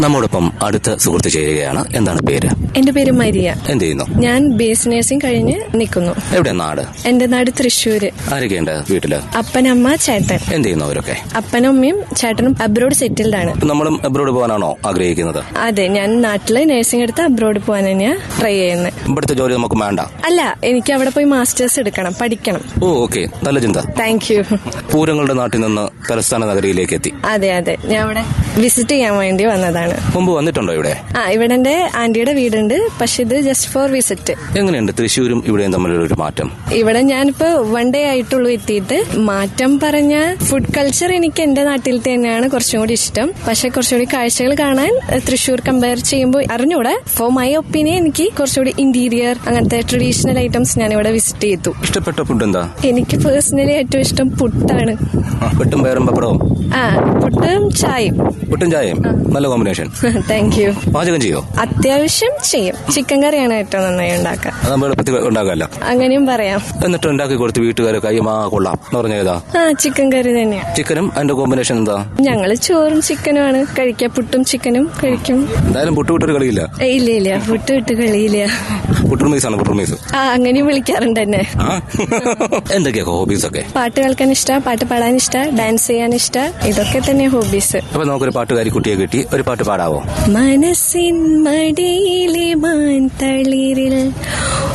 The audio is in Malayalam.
നമ്മോടൊപ്പം അടുത്ത സുഹൃത്ത് ചേരുകയാണ് എന്താണ് പേര് എന്റെ പേര് മരിയ എന്ത് ചെയ്യുന്നു ഞാൻ ബേസ് നഴ്സിംഗ് കഴിഞ്ഞ് നിൽക്കുന്നു എവിടെ നാട് എന്റെ നാട് തൃശ്ശൂര് ആരൊക്കെയുണ്ട് വീട്ടില് അപ്പനമ്മ ചേട്ടൻ എന്ത് ചെയ്യുന്നു അവരൊക്കെ അപ്പനും അമ്മയും ചേട്ടനും അബ്രോഡ് സെറ്റിൽഡ് ആണ് ഇപ്പൊ നമ്മളും അബ്രോഡ് പോകാനാണോ ആഗ്രഹിക്കുന്നത് അതെ ഞാൻ നാട്ടില് നഴ്സിംഗ് എടുത്ത് അബ്രോഡ് പോകാൻ തന്നെയാ ട്രൈ ചെയ്യുന്നത് ഇവിടുത്തെ ജോലി നമുക്ക് വേണ്ട അല്ല എനിക്ക് അവിടെ പോയി മാസ്റ്റേഴ്സ് എടുക്കണം പഠിക്കണം ഓ ഓക്കെ നല്ല ചിന്ത താങ്ക് യു പൂരങ്ങളുടെ നാട്ടിൽ നിന്ന് തലസ്ഥാന നഗരിയിലേക്ക് എത്തി അതെ അതെ ഞാൻ അവിടെ വിസിറ്റ് ചെയ്യാൻ വേണ്ടി വന്നതാണ് മുമ്പ് വന്നിട്ടുണ്ടോ ഇവിടെ ആ ഇവിടെ എന്റെ ആന്റിയുടെ വീടുണ്ട് പക്ഷെ ഇത് ജസ്റ്റ് ഫോർ വിസിറ്റ് എങ്ങനെയുണ്ട് തൃശ്ശൂരും ഇവിടെയും തമ്മിലുള്ള ഒരു മാറ്റം ഇവിടെ ഞാനിപ്പോ വൺ ഡേ ആയിട്ടുള്ളൂ എത്തിയിട്ട് മാറ്റം പറഞ്ഞ ഫുഡ് കൾച്ചർ എനിക്ക് എന്റെ നാട്ടിൽ തന്നെയാണ് കുറച്ചും കൂടി ഇഷ്ടം പക്ഷെ കുറച്ചുകൂടി കാഴ്ചകൾ കാണാൻ എഹ്, തൃശ്ശൂർ കമ്പയർ ചെയ്യുമ്പോൾ അറിഞ്ഞൂടെ ഫോർ മൈ ഒപ്പീനിയൻ എനിക്ക് കുറച്ചുകൂടി ഇന്റീരിയർ അങ്ങനത്തെ ട്രഡീഷണൽ ഐറ്റംസ് ഞാൻ ഇവിടെ വിസിറ്റ് ചെയ്തു ഇഷ്ടപ്പെട്ട ഫുഡ് എന്താ എനിക്ക് പേഴ്സണലി ഏറ്റവും ഇഷ്ടം പുട്ടാണ് വെട്ടും പയറും പപ്പടവും ആ പുട്ടും ചായയും പുട്ടും ചായയും നല്ല കോമ്പിനേഷൻ താങ്ക് യു പാചകം ചെയ്യോ അത്യാവശ്യം ചെയ്യും ചിക്കൻ കറിയാണ് ഏറ്റവും നന്നായി ഉണ്ടാക്കുക അത് നമ്മൾ എളുപ്പത്തിൽ ഉണ്ടാക്കാമല്ലോ അങ്ങനെയും പറയാം എന്നിട്ട് ഉണ്ടാക്കി കൊടുത്ത് വീട്ടുകാരൊക്കെ അയ്യോ ആ കൊള്ളാം എന്ന് പറഞ്ഞ ഏതാ ആ ചിക്കൻ കറി തന്നെയാണ് ചിക്കനും അതിന്റെ കോമ്പിനേഷൻ എന്താ ഞങ്ങള് ചോറും ചിക്കനുമാണ് കഴിക്കുക പുട്ടും ചിക്കനും കഴിക്കും എന്തായാലും പുട്ട് വിട്ടൊരു കളിയില്ല ഏയ് ഇല്ല ഇല്ല പുട്ട് വിട്ട് കളിയില്ല പുട്ടുമീസാണ് പുട്ടുമീസ് ആ അങ്ങനെയും വിളിക്കാറുണ്ട് എന്നെ ആ എന്തൊക്കെയാ ഹോബീസ് ഒക്കെ പാട്ട് കേൾക്കാൻ ഇഷ്ട പാട്ട് പാടാൻ ഇഷ്ട ഡാൻസ് ചെയ്യാൻ ഇഷ്ട ഇതൊക്കെ തന്നെ ഹോബീസ് അപ്പൊ നമുക്കൊരു പാട്ടുകാരി കുട്ടിയെ കിട്ടി ഒരു പാട്ട് പാടാവോ മനസ്സിൻ മടിയിലെ മാൻ തളിരിൽ